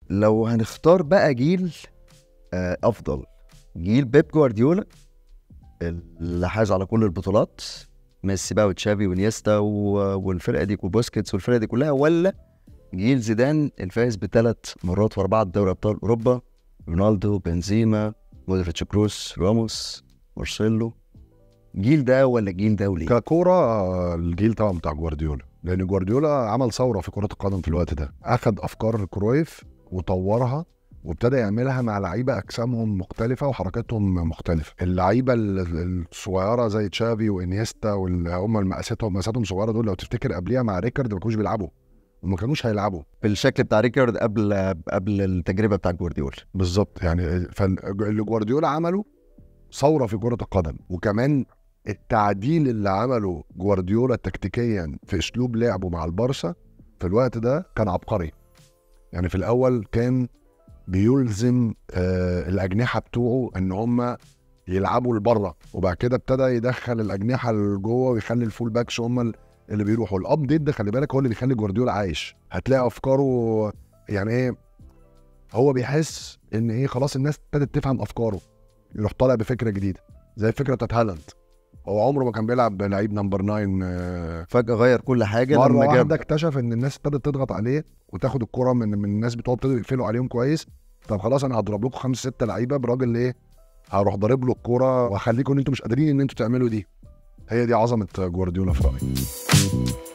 لو هنختار بقى جيل آه، افضل جيل بيب جوارديولا اللي حاز على كل البطولات ميسي بقى وتشافي ونيستا و- والفرقه دي وبوسكيتس والفرقه دي كلها ولا جيل زيدان الفائز بثلاث مرات ورا بعض دوري ابطال اوروبا رونالدو بنزيما مودريتش كروس راموس مارسيلو جيل ده ولا جيل ده وليه؟ ككوره آه، الجيل طبعا بتاع جوارديولا لان جوارديولا عمل ثوره في كره القدم في الوقت ده اخد افكار كرويف وطورها وابتدى يعملها مع لعيبه اجسامهم مختلفه وحركاتهم مختلفه اللعيبه ال- الصغيره زي تشافي وانيستا واللي هم مقاساتهم مقاساتهم صغيره دول لو تفتكر قبليها مع ريكارد ما كانوش بيلعبوا وما كانوش هيلعبوا بالشكل بتاع ريكارد قبل قبل التجربه بتاع جوارديولا بالظبط يعني فاللي جوارديولا عمله ثوره في كره القدم وكمان التعديل اللي عمله جوارديولا تكتيكيا في اسلوب لعبه مع البارسا في الوقت ده كان عبقري يعني في الاول كان بيلزم آه الاجنحه بتوعه ان هم يلعبوا لبره وبعد كده ابتدى يدخل الاجنحه لجوه ويخلي الفول باكس هم اللي بيروحوا الابديت ده خلي بالك هو اللي بيخلي جوارديولا عايش هتلاقي افكاره يعني ايه هو بيحس ان ايه خلاص الناس ابتدت تفهم افكاره يروح طالع بفكره جديده زي الفكره بتاعت هالاند هو عمره ما كان بيلعب لعيب نمبر 9 آه، فجاه غير كل حاجه مره لما واحده جاب اكتشف ان الناس ابتدت تضغط عليه وتاخد الكره من من الناس بتوعه ابتدوا يقفلوا عليهم كويس طب خلاص انا هضرب لكم خمسه سته لعيبه براجل ايه هروح ضارب له الكوره واخليكم ان انتوا مش قادرين ان انتوا تعملوا دي هي دي عظمه جوارديولا في رايي